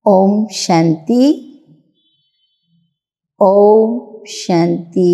ఓం శాంతి ఓం శాంతి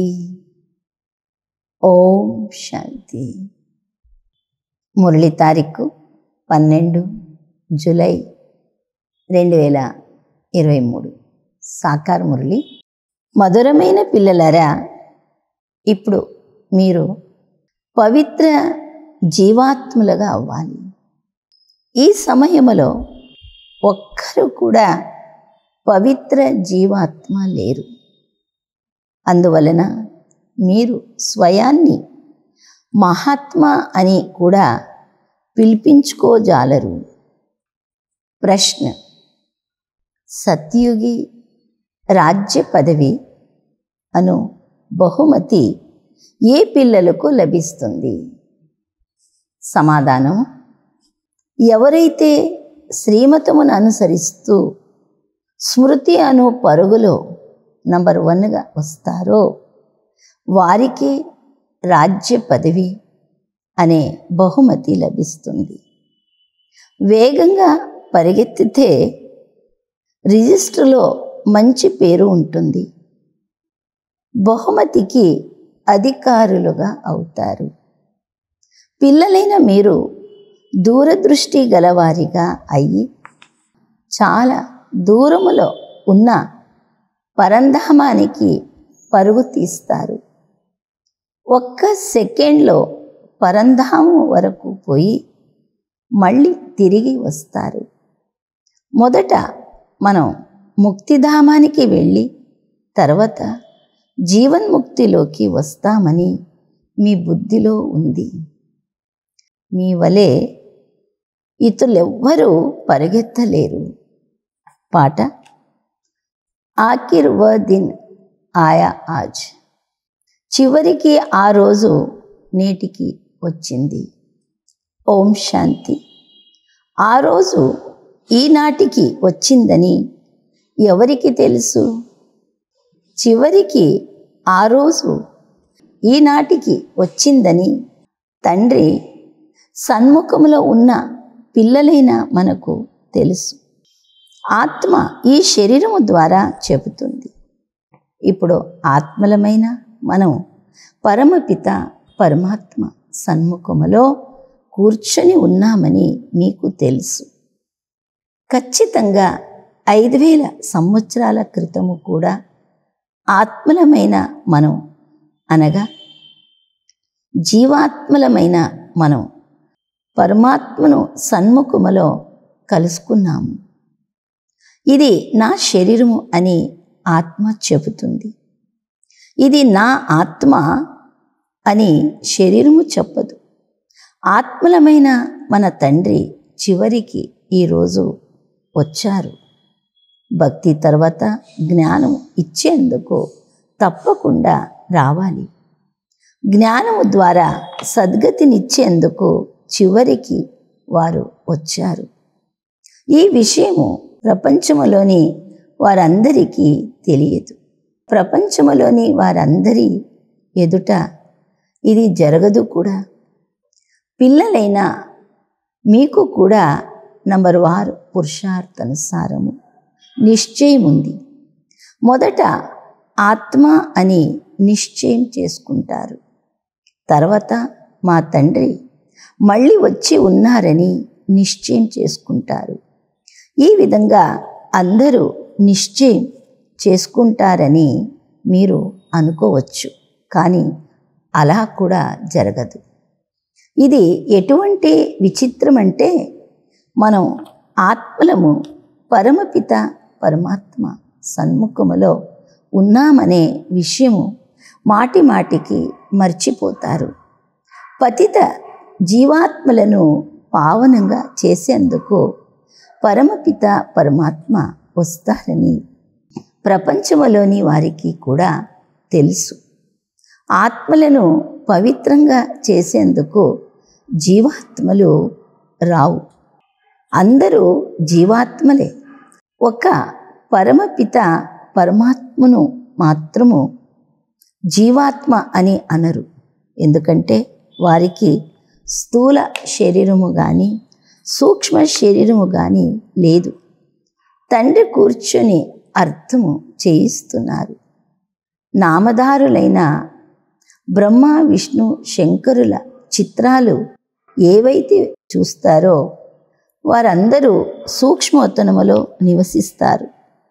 ఓం శాంతి మురళి తారీఖు పన్నెండు జూలై రెండు వేల ఇరవై మూడు సాకార్ మురళి మధురమైన పిల్లలారా ఇప్పుడు మీరు పవిత్ర జీవాత్ములుగా అవ్వాలి ఈ సమయంలో ఒక్కరు కూడా పవిత్ర జీవాత్మ లేరు అందువలన మీరు స్వయాన్ని మహాత్మా అని కూడా పిలిపించుకోజాలరు ప్రశ్న సత్యుగి రాజ్య పదవి అను బహుమతి ఏ పిల్లలకు లభిస్తుంది సమాధానం ఎవరైతే శ్రీమతమును అనుసరిస్తూ స్మృతి అను పరుగులో నంబర్ వన్గా వస్తారో వారికి రాజ్య పదవి అనే బహుమతి లభిస్తుంది వేగంగా పరిగెత్తితే రిజిస్టర్లో మంచి పేరు ఉంటుంది బహుమతికి అధికారులుగా అవుతారు పిల్లలైన మీరు దూరదృష్టి గలవారిగా అయ్యి చాలా దూరములో ఉన్న పరంధామానికి పరుగు తీస్తారు ఒక్క సెకండ్లో పరంధాము వరకు పోయి మళ్ళీ తిరిగి వస్తారు మొదట మనం ముక్తిధామానికి వెళ్ళి తర్వాత జీవన్ముక్తిలోకి వస్తామని మీ బుద్ధిలో ఉంది మీ వలె ఇతరులెవ్వరూ పరిగెత్తలేరు పాట ఆఖిర్ వ దిన్ ఆయా ఆజ్ చివరికి ఆ రోజు నేటికి వచ్చింది ఓం శాంతి ఆ రోజు ఈనాటికి వచ్చిందని ఎవరికి తెలుసు చివరికి ఆ రోజు ఈనాటికి వచ్చిందని తండ్రి సన్ముఖంలో ఉన్న పిల్లలైన మనకు తెలుసు ఆత్మ ఈ శరీరము ద్వారా చెబుతుంది ఇప్పుడు ఆత్మలమైన మనం పరమపిత పరమాత్మ సన్ముఖములో కూర్చొని ఉన్నామని మీకు తెలుసు ఖచ్చితంగా ఐదు వేల సంవత్సరాల క్రితము కూడా ఆత్మలమైన మనం అనగా జీవాత్మలమైన మనం పరమాత్మను సన్ముఖములో కలుసుకున్నాము ఇది నా శరీరము అని ఆత్మ చెబుతుంది ఇది నా ఆత్మ అని శరీరము చెప్పదు ఆత్మలమైన మన తండ్రి చివరికి ఈరోజు వచ్చారు భక్తి తర్వాత జ్ఞానం ఇచ్చేందుకు తప్పకుండా రావాలి జ్ఞానము ద్వారా సద్గతినిచ్చేందుకు చివరికి వారు వచ్చారు ఈ విషయము ప్రపంచములోని వారందరికీ తెలియదు ప్రపంచములోని వారందరి ఎదుట ఇది జరగదు కూడా పిల్లలైన మీకు కూడా నంబర్ వారు పురుషార్థానుసారము నిశ్చయం ఉంది మొదట ఆత్మ అని నిశ్చయం చేసుకుంటారు తర్వాత మా తండ్రి మళ్ళీ వచ్చి ఉన్నారని నిశ్చయం చేసుకుంటారు ఈ విధంగా అందరూ నిశ్చయం చేసుకుంటారని మీరు అనుకోవచ్చు కానీ అలా కూడా జరగదు ఇది ఎటువంటి విచిత్రం అంటే మనం ఆత్మలము పరమపిత పరమాత్మ సన్ముఖములో ఉన్నామనే విషయము మాటి మాటికి మర్చిపోతారు పతిత జీవాత్మలను పావనంగా చేసేందుకు పరమపిత పరమాత్మ వస్తారని ప్రపంచములోని వారికి కూడా తెలుసు ఆత్మలను పవిత్రంగా చేసేందుకు జీవాత్మలు రావు అందరూ జీవాత్మలే ఒక పరమపిత పరమాత్మను మాత్రము జీవాత్మ అని అనరు ఎందుకంటే వారికి స్థూల శరీరము కానీ సూక్ష్మ శరీరము కానీ లేదు తండ్రి కూర్చొని అర్థము చేయిస్తున్నారు నామధారులైన బ్రహ్మ విష్ణు శంకరుల చిత్రాలు ఏవైతే చూస్తారో వారందరూ సూక్ష్మోత్తనములో నివసిస్తారు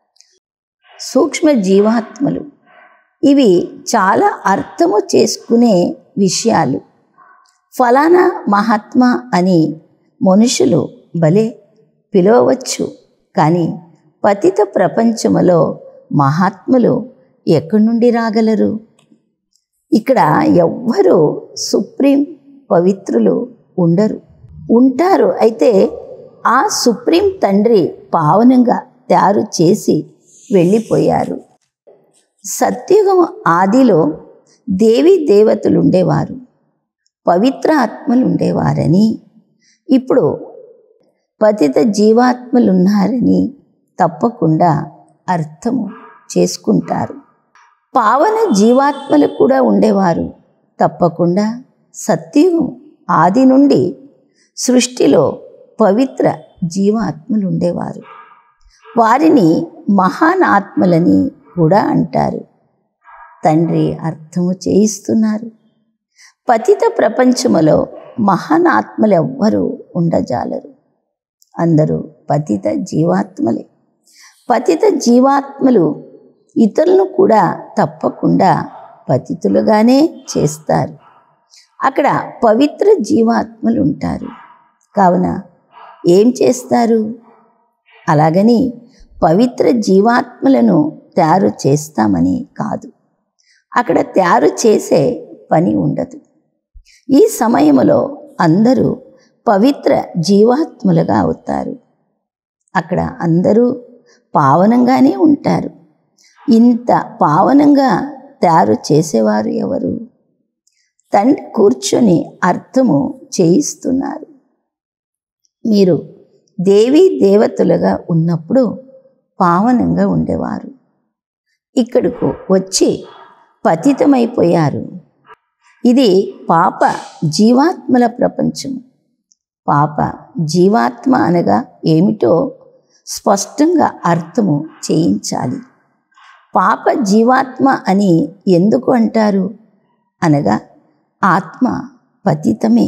సూక్ష్మ జీవాత్మలు ఇవి చాలా అర్థము చేసుకునే విషయాలు ఫలానా మహాత్మా అని మనుషులు భలే పిలవవచ్చు కానీ పతిత ప్రపంచములో మహాత్ములు ఎక్కడి నుండి రాగలరు ఇక్కడ ఎవ్వరూ సుప్రీం పవిత్రులు ఉండరు ఉంటారు అయితే ఆ సుప్రీం తండ్రి పావనంగా తయారు చేసి వెళ్ళిపోయారు సత్యుగం ఆదిలో దేవీ దేవతలు ఉండేవారు పవిత్ర ఆత్మలు ఉండేవారని ఇప్పుడు పతిత జీవాత్మలు ఉన్నారని తప్పకుండా అర్థము చేసుకుంటారు పావన జీవాత్మలు కూడా ఉండేవారు తప్పకుండా సత్యుగం ఆది నుండి సృష్టిలో పవిత్ర జీవాత్మలు ఉండేవారు వారిని మహాన్ ఆత్మలని కూడా అంటారు తండ్రి అర్థము చేయిస్తున్నారు పతిత ప్రపంచములో మహాన్ ఆత్మలు ఎవ్వరూ ఉండజాలరు అందరూ పతిత జీవాత్మలే పతిత జీవాత్మలు ఇతరులను కూడా తప్పకుండా పతితులుగానే చేస్తారు అక్కడ పవిత్ర జీవాత్మలు ఉంటారు కావున ఏం చేస్తారు అలాగని పవిత్ర జీవాత్మలను తయారు చేస్తామని కాదు అక్కడ తయారు చేసే పని ఉండదు ఈ సమయంలో అందరూ పవిత్ర జీవాత్మలుగా అవుతారు అక్కడ అందరూ పావనంగానే ఉంటారు ఇంత పావనంగా తయారు చేసేవారు ఎవరు తండ్రి కూర్చొని అర్థము చేయిస్తున్నారు మీరు దేవీ దేవతలుగా ఉన్నప్పుడు పావనంగా ఉండేవారు ఇక్కడకు వచ్చి పతితమైపోయారు ఇది పాప జీవాత్మల ప్రపంచం పాప జీవాత్మ అనగా ఏమిటో స్పష్టంగా అర్థము చేయించాలి పాప జీవాత్మ అని ఎందుకు అంటారు అనగా ఆత్మ పతితమే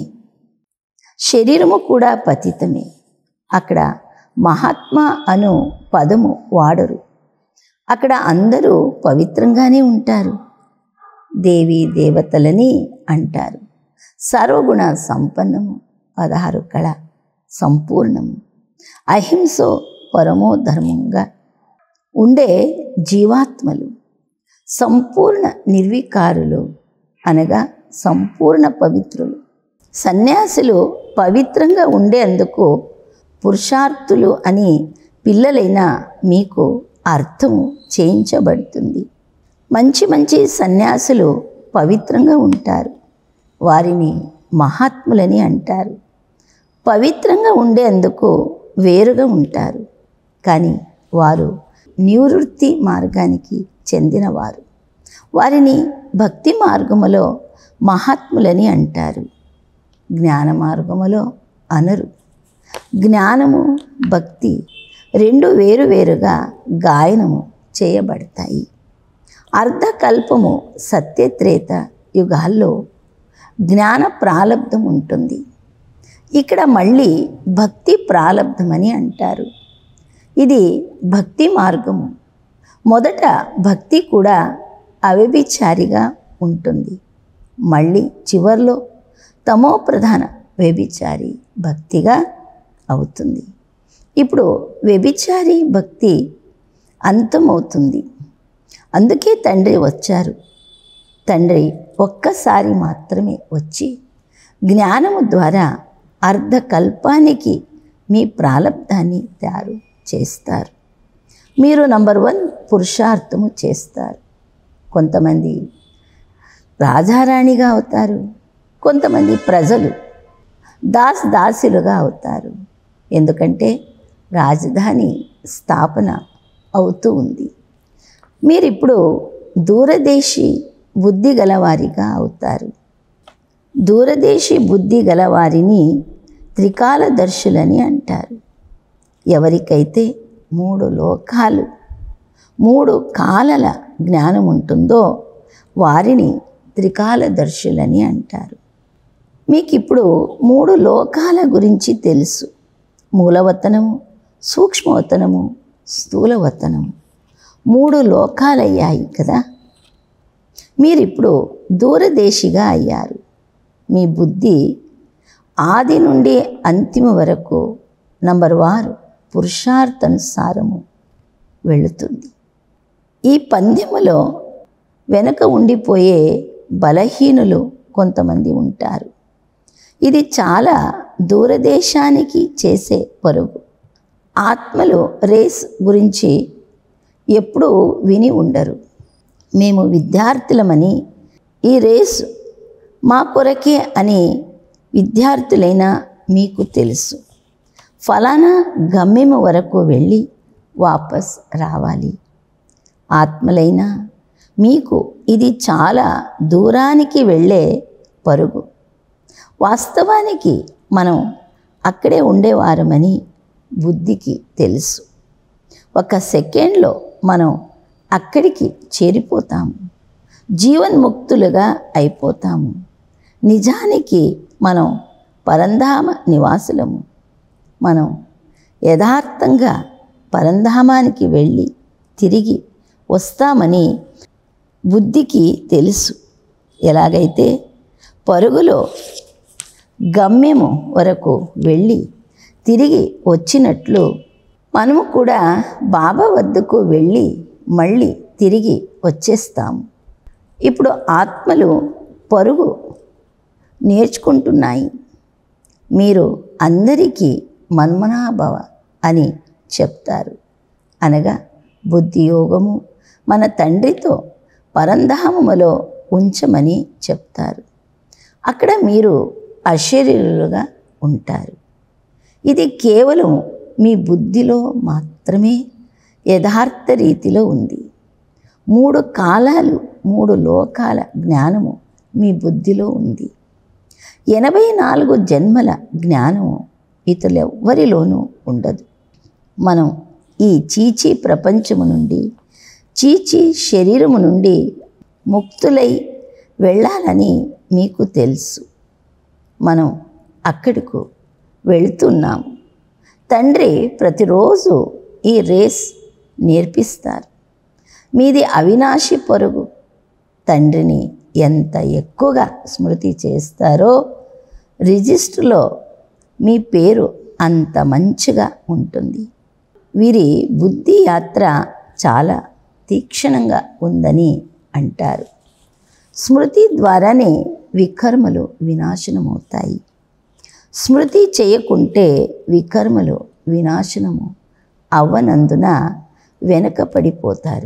శరీరము కూడా పతితమే అక్కడ మహాత్మ అను పదము వాడరు అక్కడ అందరూ పవిత్రంగానే ఉంటారు దేవి దేవతలని అంటారు సర్వగుణ సంపన్నము పదహారు కళ సంపూర్ణము అహింసో పరమో ధర్మంగా ఉండే జీవాత్మలు సంపూర్ణ నిర్వికారులు అనగా సంపూర్ణ పవిత్రులు సన్యాసులు పవిత్రంగా ఉండేందుకు పురుషార్థులు అని పిల్లలైన మీకు అర్థము చేయించబడుతుంది మంచి మంచి సన్యాసులు పవిత్రంగా ఉంటారు వారిని మహాత్ములని అంటారు పవిత్రంగా ఉండేందుకు వేరుగా ఉంటారు కానీ వారు నివృత్తి మార్గానికి చెందినవారు వారిని భక్తి మార్గములో మహాత్ములని అంటారు జ్ఞాన మార్గములో అనరు జ్ఞానము భక్తి రెండు వేరు వేరుగా గాయనము చేయబడతాయి అర్ధకల్పము సత్యత్రేత యుగాల్లో జ్ఞాన ప్రాలబ్ధం ఉంటుంది ఇక్కడ మళ్ళీ భక్తి ప్రాలబ్ధమని అంటారు ఇది భక్తి మార్గము మొదట భక్తి కూడా అవ్యభిచారిగా ఉంటుంది మళ్ళీ చివర్లో తమో ప్రధాన వ్యభిచారి భక్తిగా అవుతుంది ఇప్పుడు వ్యభిచారి భక్తి అంతమవుతుంది అందుకే తండ్రి వచ్చారు తండ్రి ఒక్కసారి మాత్రమే వచ్చి జ్ఞానము ద్వారా అర్ధకల్పానికి మీ ప్రాలబ్ధాన్ని తయారు చేస్తారు మీరు నంబర్ వన్ పురుషార్థము చేస్తారు కొంతమంది రాజారాణిగా అవుతారు కొంతమంది ప్రజలు దాస్ దాసులుగా అవుతారు ఎందుకంటే రాజధాని స్థాపన అవుతూ ఉంది మీరు ఇప్పుడు దూరదేశీ బుద్ధి గలవారిగా అవుతారు దూరదేశీ బుద్ధి గలవారిని త్రికాలదర్శులని అంటారు ఎవరికైతే మూడు లోకాలు మూడు కాలల జ్ఞానం ఉంటుందో వారిని త్రికాలదర్శులని అంటారు మీకు ఇప్పుడు మూడు లోకాల గురించి తెలుసు మూలవతనము సూక్ష్మవతనము స్థూలవతనము మూడు లోకాలయ్యాయి కదా మీరిప్పుడు దూరదేశిగా అయ్యారు మీ బుద్ధి ఆది నుండి అంతిమ వరకు నంబర్ వారు పురుషార్థానుసారము వెళుతుంది ఈ పందెములో వెనక ఉండిపోయే బలహీనులు కొంతమంది ఉంటారు ఇది చాలా దూరదేశానికి చేసే పరుగు ఆత్మలు రేస్ గురించి ఎప్పుడూ విని ఉండరు మేము విద్యార్థులమని ఈ రేసు మా కొరకే అని విద్యార్థులైన మీకు తెలుసు ఫలానా గమ్యము వరకు వెళ్ళి వాపస్ రావాలి ఆత్మలైనా మీకు ఇది చాలా దూరానికి వెళ్ళే పరుగు వాస్తవానికి మనం అక్కడే ఉండేవారమని బుద్ధికి తెలుసు ఒక సెకండ్లో మనం అక్కడికి చేరిపోతాము జీవన్ముక్తులుగా అయిపోతాము నిజానికి మనం పరంధామ నివాసులము మనం యథార్థంగా పరంధామానికి వెళ్ళి తిరిగి వస్తామని బుద్ధికి తెలుసు ఎలాగైతే పరుగులో గమ్యము వరకు వెళ్ళి తిరిగి వచ్చినట్లు మనము కూడా బాబా వద్దకు వెళ్ళి మళ్ళీ తిరిగి వచ్చేస్తాము ఇప్పుడు ఆత్మలు పరుగు నేర్చుకుంటున్నాయి మీరు అందరికీ మన్మనాభవ అని చెప్తారు అనగా బుద్ధి యోగము మన తండ్రితో పరంధామములో ఉంచమని చెప్తారు అక్కడ మీరు అశరీరులుగా ఉంటారు ఇది కేవలం మీ బుద్ధిలో మాత్రమే యథార్థ రీతిలో ఉంది మూడు కాలాలు మూడు లోకాల జ్ఞానము మీ బుద్ధిలో ఉంది ఎనభై నాలుగు జన్మల జ్ఞానము ఇతరులెవ్వరిలోనూ ఉండదు మనం ఈ చీచీ ప్రపంచము నుండి చీచీ శరీరము నుండి ముక్తులై వెళ్ళాలని మీకు తెలుసు మనం అక్కడకు వెళుతున్నాము తండ్రి ప్రతిరోజు ఈ రేస్ నేర్పిస్తారు మీది అవినాశి పరుగు తండ్రిని ఎంత ఎక్కువగా స్మృతి చేస్తారో రిజిస్టర్లో మీ పేరు అంత మంచిగా ఉంటుంది వీరి బుద్ధి యాత్ర చాలా తీక్షణంగా ఉందని అంటారు స్మృతి ద్వారానే వికర్మలు వినాశనమవుతాయి స్మృతి చేయకుంటే వికర్మలు వినాశనము అవ్వనందున వెనకపడిపోతారు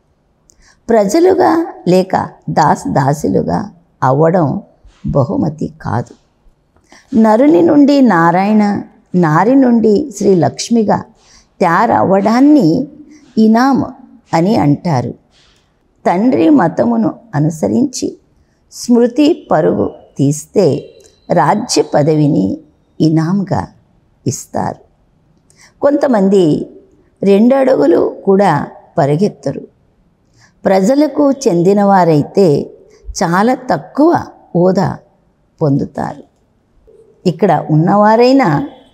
ప్రజలుగా లేక దాస్ దాసులుగా అవ్వడం బహుమతి కాదు నరుని నుండి నారాయణ నారి నుండి శ్రీ లక్ష్మిగా తయారవ్వడాన్ని ఇనామ్ అని అంటారు తండ్రి మతమును అనుసరించి స్మృతి పరుగు తీస్తే రాజ్య పదవిని ఇనాంగా ఇస్తారు కొంతమంది రెండు అడుగులు కూడా పరిగెత్తరు ప్రజలకు చెందినవారైతే చాలా తక్కువ హోదా పొందుతారు ఇక్కడ ఉన్నవారైనా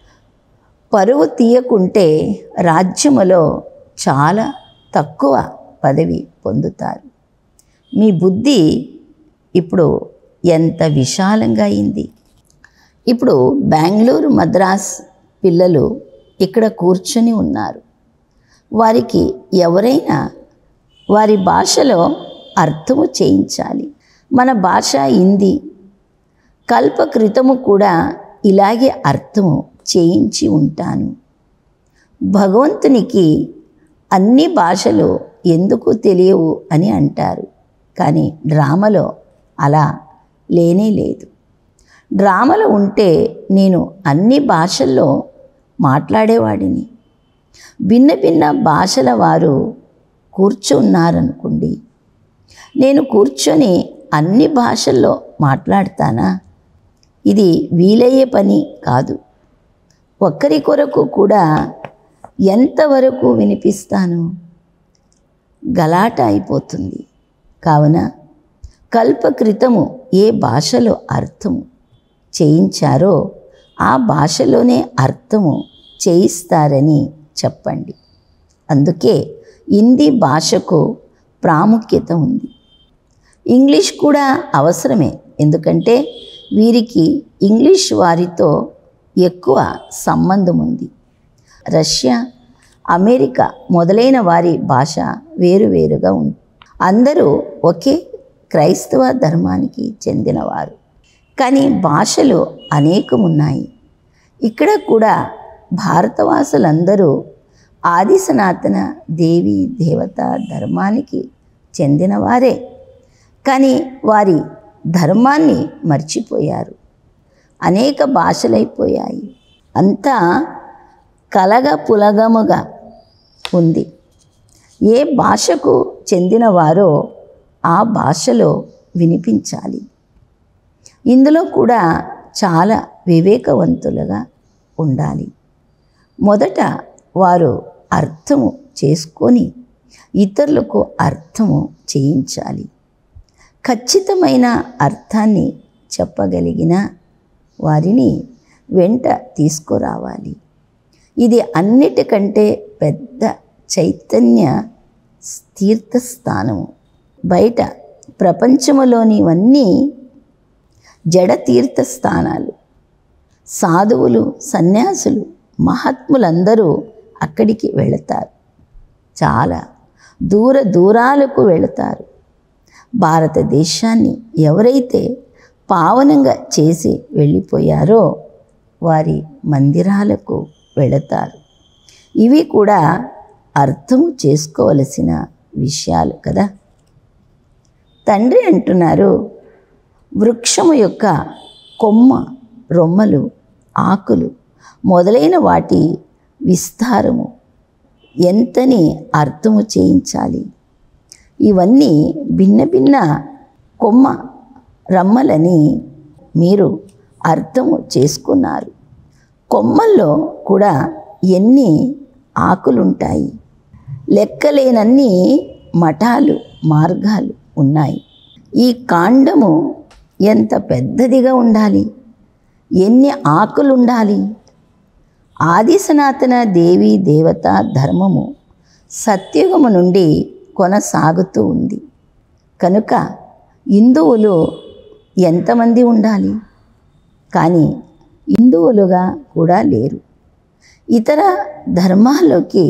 పరువు తీయకుంటే రాజ్యములో చాలా తక్కువ పదవి పొందుతారు మీ బుద్ధి ఇప్పుడు ఎంత విశాలంగా అయింది ఇప్పుడు బెంగళూరు మద్రాస్ పిల్లలు ఇక్కడ కూర్చొని ఉన్నారు వారికి ఎవరైనా వారి భాషలో అర్థము చేయించాలి మన భాష హిందీ కల్పకృతము కూడా ఇలాగే అర్థము చేయించి ఉంటాను భగవంతునికి అన్ని భాషలు ఎందుకు తెలియవు అని అంటారు కానీ డ్రామాలో అలా లేనే లేదు డ్రామాలో ఉంటే నేను అన్ని భాషల్లో మాట్లాడేవాడిని భిన్న భిన్న భాషల వారు కూర్చున్నారనుకోండి నేను కూర్చొని అన్ని భాషల్లో మాట్లాడతానా ఇది వీలయ్యే పని కాదు ఒక్కరి కొరకు కూడా ఎంతవరకు వినిపిస్తాను గలాట అయిపోతుంది కావున కల్పకృతము ఏ భాషలో అర్థము చేయించారో ఆ భాషలోనే అర్థము చేయిస్తారని చెప్పండి అందుకే హిందీ భాషకు ప్రాముఖ్యత ఉంది ఇంగ్లీష్ కూడా అవసరమే ఎందుకంటే వీరికి ఇంగ్లీష్ వారితో ఎక్కువ సంబంధం ఉంది రష్యా అమెరికా మొదలైన వారి భాష వేరువేరుగా ఉంది అందరూ ఒకే క్రైస్తవ ధర్మానికి చెందినవారు కానీ భాషలు అనేకం ఉన్నాయి ఇక్కడ కూడా భారతవాసులందరూ ఆది సనాతన దేవి దేవత ధర్మానికి చెందినవారే కానీ వారి ధర్మాన్ని మర్చిపోయారు అనేక భాషలైపోయాయి అంతా కలగ పులగముగా ఉంది ఏ భాషకు చెందినవారో ఆ భాషలో వినిపించాలి ఇందులో కూడా చాలా వివేకవంతులుగా ఉండాలి మొదట వారు అర్థము చేసుకొని ఇతరులకు అర్థము చేయించాలి ఖచ్చితమైన అర్థాన్ని చెప్పగలిగిన వారిని వెంట తీసుకురావాలి ఇది అన్నిటికంటే పెద్ద చైతన్య తీర్థస్థానము బయట ప్రపంచములోనివన్నీ జడ తీర్థస్థానాలు సాధువులు సన్యాసులు మహాత్ములందరూ అక్కడికి వెళతారు చాలా దూర దూరాలకు వెళతారు భారతదేశాన్ని ఎవరైతే పావనంగా చేసి వెళ్ళిపోయారో వారి మందిరాలకు వెళతారు ఇవి కూడా అర్థము చేసుకోవలసిన విషయాలు కదా తండ్రి అంటున్నారు వృక్షము యొక్క కొమ్మ రొమ్మలు ఆకులు మొదలైన వాటి విస్తారము ఎంతని అర్థము చేయించాలి ఇవన్నీ భిన్న భిన్న కొమ్మ రమ్మలని మీరు అర్థము చేసుకున్నారు కొమ్మల్లో కూడా ఎన్ని ఆకులుంటాయి లెక్కలేనన్ని మఠాలు మార్గాలు ఉన్నాయి ఈ కాండము ఎంత పెద్దదిగా ఉండాలి ఎన్ని ఆకులు ఉండాలి ఆది సనాతన దేవి దేవత ధర్మము సత్యుగము నుండి కొనసాగుతూ ఉంది కనుక హిందువులు ఎంతమంది ఉండాలి కానీ హిందువులుగా కూడా లేరు ఇతర ధర్మాల్లోకి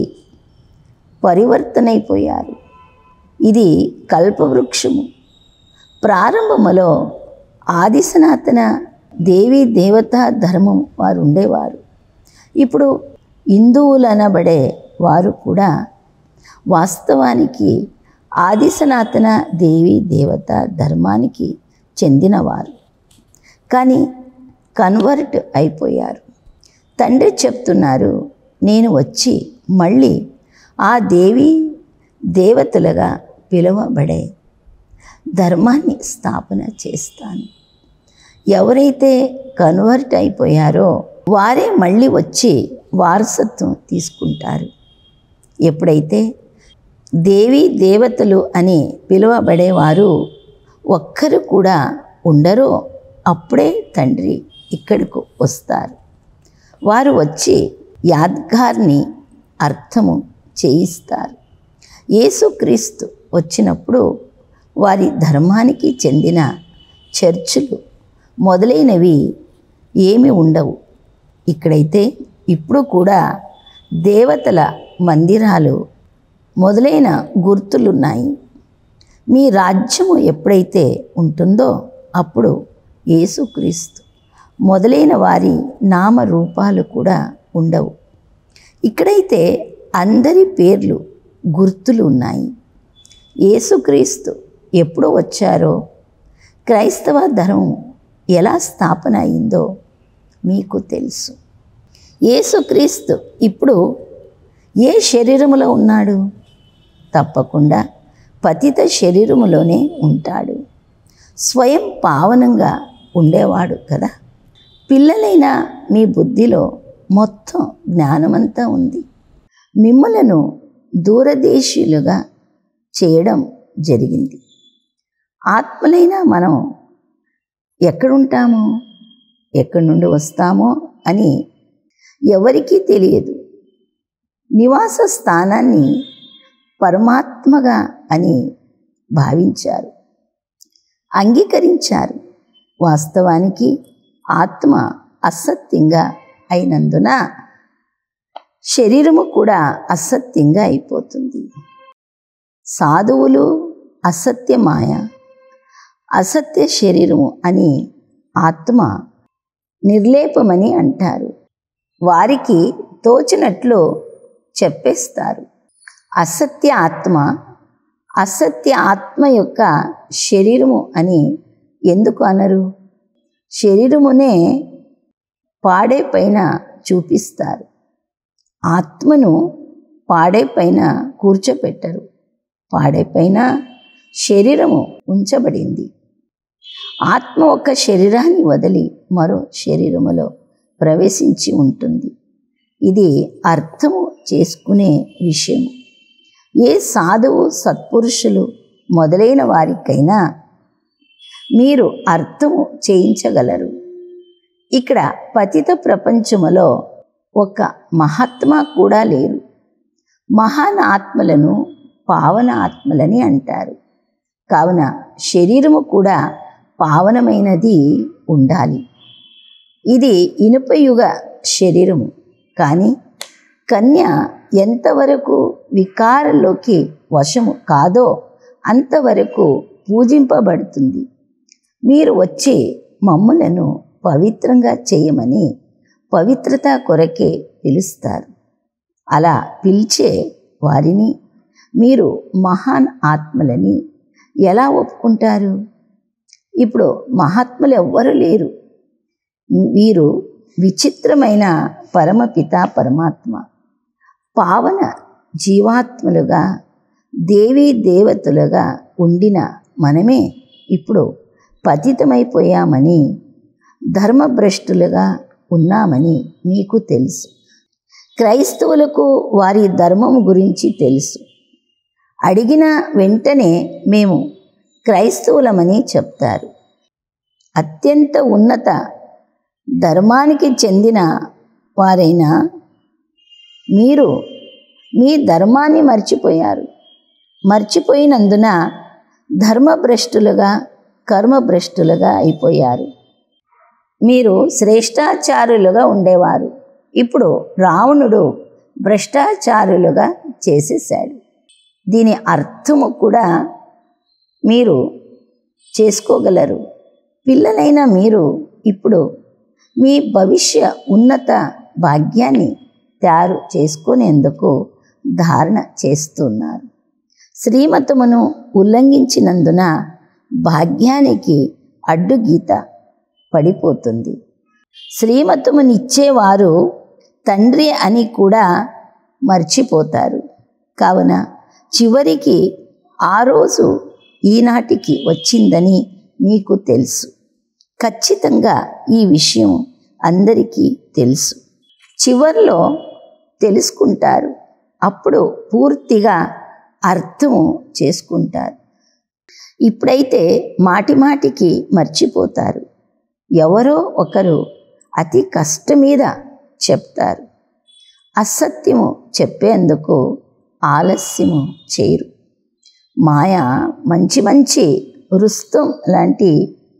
పరివర్తనైపోయారు ఇది కల్పవృక్షము ప్రారంభములో ఆది సనాతన దేవి దేవత ధర్మం వారు ఉండేవారు ఇప్పుడు హిందువులనబడే వారు కూడా వాస్తవానికి ఆది సనాతన దేవి దేవత ధర్మానికి చెందినవారు కానీ కన్వర్ట్ అయిపోయారు తండ్రి చెప్తున్నారు నేను వచ్చి మళ్ళీ ఆ దేవి దేవతలుగా పిలువబడే ధర్మాన్ని స్థాపన చేస్తాను ఎవరైతే కన్వర్ట్ అయిపోయారో వారే మళ్ళీ వచ్చి వారసత్వం తీసుకుంటారు ఎప్పుడైతే దేవి దేవతలు అని పిలువబడేవారు ఒక్కరు కూడా ఉండరో అప్పుడే తండ్రి ఇక్కడకు వస్తారు వారు వచ్చి యాద్గార్ని అర్థము చేయిస్తారు యేసుక్రీస్తు వచ్చినప్పుడు వారి ధర్మానికి చెందిన చర్చులు మొదలైనవి ఏమి ఉండవు ఇక్కడైతే ఇప్పుడు కూడా దేవతల మందిరాలు మొదలైన గుర్తులున్నాయి మీ రాజ్యము ఎప్పుడైతే ఉంటుందో అప్పుడు యేసుక్రీస్తు మొదలైన వారి నామరూపాలు కూడా ఉండవు ఇక్కడైతే అందరి పేర్లు గుర్తులు ఉన్నాయి యేసుక్రీస్తు ఎప్పుడు వచ్చారో క్రైస్తవ ధర్మం ఎలా స్థాపన అయిందో మీకు తెలుసు యేసుక్రీస్తు ఇప్పుడు ఏ శరీరములో ఉన్నాడు తప్పకుండా పతిత శరీరములోనే ఉంటాడు స్వయం పావనంగా ఉండేవాడు కదా పిల్లలైన మీ బుద్ధిలో మొత్తం జ్ఞానమంతా ఉంది మిమ్మలను దూరదేశీయులుగా చేయడం జరిగింది ఆత్మలైన మనం ఎక్కడుంటామో ఎక్కడి నుండి వస్తామో అని ఎవరికీ తెలియదు నివాస స్థానాన్ని పరమాత్మగా అని భావించారు అంగీకరించారు వాస్తవానికి ఆత్మ అసత్యంగా అయినందున శరీరము కూడా అసత్యంగా అయిపోతుంది సాధువులు అసత్యమాయ అసత్య శరీరము అని ఆత్మ నిర్లేపమని అంటారు వారికి తోచినట్లు చెప్పేస్తారు అసత్య ఆత్మ అసత్య ఆత్మ యొక్క శరీరము అని ఎందుకు అనరు శరీరమునే పాడే పైన చూపిస్తారు ఆత్మను పాడే పైన కూర్చోపెట్టరు పాడే పైన శరీరము ఉంచబడింది ఆత్మ ఒక శరీరాన్ని వదిలి మరో శరీరములో ప్రవేశించి ఉంటుంది ఇది అర్థము చేసుకునే విషయము ఏ సాధువు సత్పురుషులు మొదలైన వారికైనా మీరు అర్థము చేయించగలరు ఇక్కడ పతిత ప్రపంచములో ఒక మహాత్మా కూడా లేరు మహాన్ ఆత్మలను పావన ఆత్మలని అంటారు కావున శరీరము కూడా పావనమైనది ఉండాలి ఇది ఇనుపయుగ శరీరము కానీ కన్య ఎంతవరకు వికారంలోకి వశము కాదో అంతవరకు పూజింపబడుతుంది మీరు వచ్చి మమ్ములను పవిత్రంగా చేయమని పవిత్రత కొరకే పిలుస్తారు అలా పిలిచే వారిని మీరు మహాన్ ఆత్మలని ఎలా ఒప్పుకుంటారు ఇప్పుడు మహాత్ములు ఎవ్వరు లేరు వీరు విచిత్రమైన పరమపిత పరమాత్మ పావన జీవాత్మలుగా దేవీ దేవతలుగా ఉండిన మనమే ఇప్పుడు పతితమైపోయామని ధర్మభ్రష్టులుగా ఉన్నామని మీకు తెలుసు క్రైస్తవులకు వారి ధర్మం గురించి తెలుసు అడిగిన వెంటనే మేము క్రైస్తవులమని చెప్తారు అత్యంత ఉన్నత ధర్మానికి చెందిన వారైనా మీరు మీ ధర్మాన్ని మర్చిపోయారు మర్చిపోయినందున ధర్మభ్రష్టులుగా కర్మభ్రష్టులుగా అయిపోయారు మీరు శ్రేష్టాచారులుగా ఉండేవారు ఇప్పుడు రావణుడు భ్రష్టాచారులుగా చేసేసాడు దీని అర్థము కూడా మీరు చేసుకోగలరు పిల్లలైన మీరు ఇప్పుడు మీ భవిష్య ఉన్నత భాగ్యాన్ని తయారు చేసుకునేందుకు ధారణ చేస్తున్నారు శ్రీమతమును ఉల్లంఘించినందున భాగ్యానికి అడ్డుగీత పడిపోతుంది శ్రీమతమునిచ్చేవారు తండ్రి అని కూడా మర్చిపోతారు కావున చివరికి ఆ రోజు ఈనాటికి వచ్చిందని మీకు తెలుసు ఖచ్చితంగా ఈ విషయం అందరికీ తెలుసు చివర్లో తెలుసుకుంటారు అప్పుడు పూర్తిగా అర్థము చేసుకుంటారు ఇప్పుడైతే మాటి మాటికి మర్చిపోతారు ఎవరో ఒకరు అతి కష్టం మీద చెప్తారు అసత్యము చెప్పేందుకు ఆలస్యము చేయరు మాయ మంచి మంచి రుస్తం లాంటి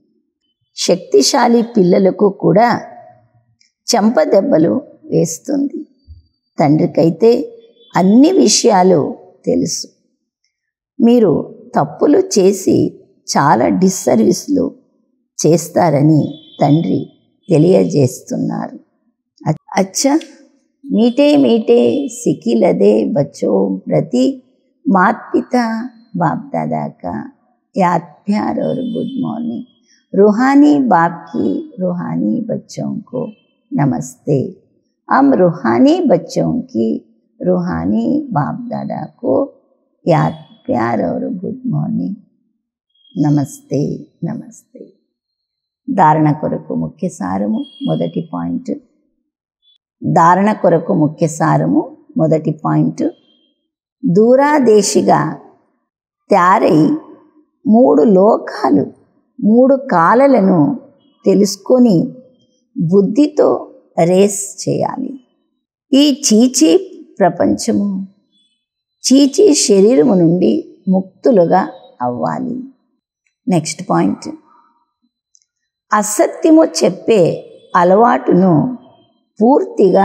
శక్తిశాలి పిల్లలకు కూడా చెంపదెబ్బలు వేస్తుంది తండ్రికైతే అన్ని విషయాలు తెలుసు మీరు తప్పులు చేసి చాలా డిస్సర్వీస్లు చేస్తారని తండ్రి తెలియజేస్తున్నారు అచ్చా మీటే మీటే సికిలదే బచ్చో ప్రతి मात पिता बाप दादा का याद प्यार और गुड मॉर्निंग रूहानी बाप की रूहानी बच्चों को नमस्ते हम रूहानी बच्चों की रूहानी बाप दादा को याद प्यार और गुड मॉर्निंग నమస్తే నమస్తే ధారణ కొరకు ముఖ్య సారము మొదటి పాయింట్ ధారణ కొరకు ముఖ్య సారము మొదటి పాయింట్ దూరాదేశిగా తయారై మూడు లోకాలు మూడు కాలలను తెలుసుకొని బుద్ధితో రేస్ చేయాలి ఈ చీచీ ప్రపంచము చీచీ శరీరము నుండి ముక్తులుగా అవ్వాలి నెక్స్ట్ పాయింట్ అసత్యము చెప్పే అలవాటును పూర్తిగా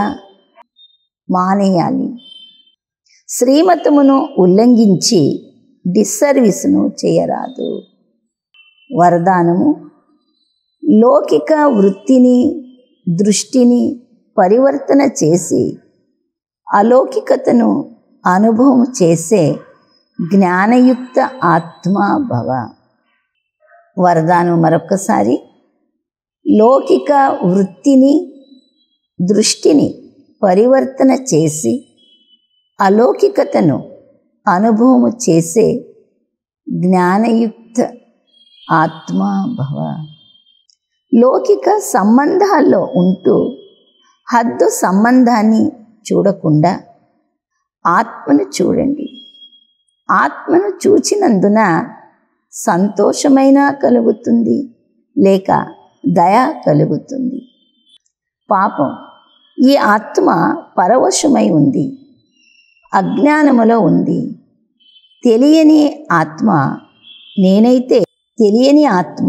మానేయాలి శ్రీమతమును ఉల్లంఘించి డిస్సర్వీస్ను చేయరాదు వరదానము లౌకిక వృత్తిని దృష్టిని పరివర్తన చేసి అలౌకికతను అనుభవం చేసే జ్ఞానయుక్త ఆత్మాభవ వరదానం మరొకసారి లౌకిక వృత్తిని దృష్టిని పరివర్తన చేసి అలౌకికతను అనుభవము చేసే జ్ఞానయుక్త ఆత్మాభవ లౌకిక సంబంధాల్లో ఉంటూ హద్దు సంబంధాన్ని చూడకుండా ఆత్మను చూడండి ఆత్మను చూచినందున సంతోషమైన కలుగుతుంది లేక దయ కలుగుతుంది పాపం ఈ ఆత్మ పరవశమై ఉంది అజ్ఞానములో ఉంది తెలియని ఆత్మ నేనైతే తెలియని ఆత్మ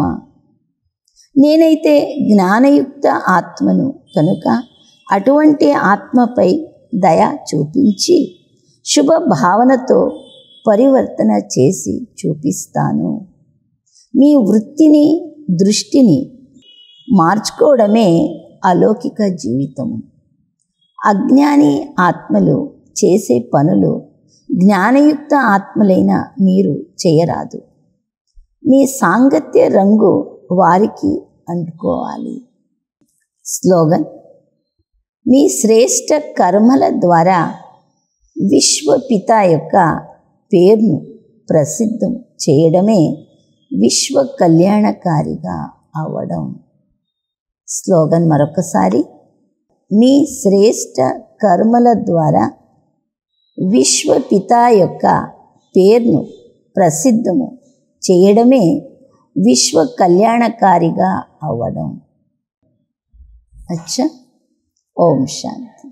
నేనైతే జ్ఞానయుక్త ఆత్మను కనుక అటువంటి ఆత్మపై దయ చూపించి శుభ భావనతో పరివర్తన చేసి చూపిస్తాను మీ వృత్తిని దృష్టిని మార్చుకోవడమే అలౌకిక జీవితము అజ్ఞాని ఆత్మలు చేసే పనులు జ్ఞానయుక్త ఆత్మలైన మీరు చేయరాదు మీ సాంగత్య రంగు వారికి అంటుకోవాలి స్లోగన్ మీ శ్రేష్ట కర్మల ద్వారా విశ్వపిత యొక్క పేరును ప్రసిద్ధం చేయడమే విశ్వ కళ్యాణకారిగా అవడం స్లోగన్ మరొకసారి మీ శ్రేష్ట కర్మల ద్వారా విశ్వపిత యొక్క పేరును ప్రసిద్ధము చేయడమే విశ్వ కళ్యాణకారిగా అవ్వడం అచ్చా ఓం శాంతి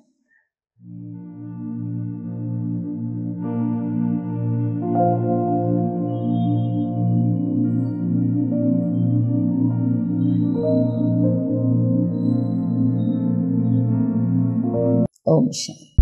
ఓం శాంతి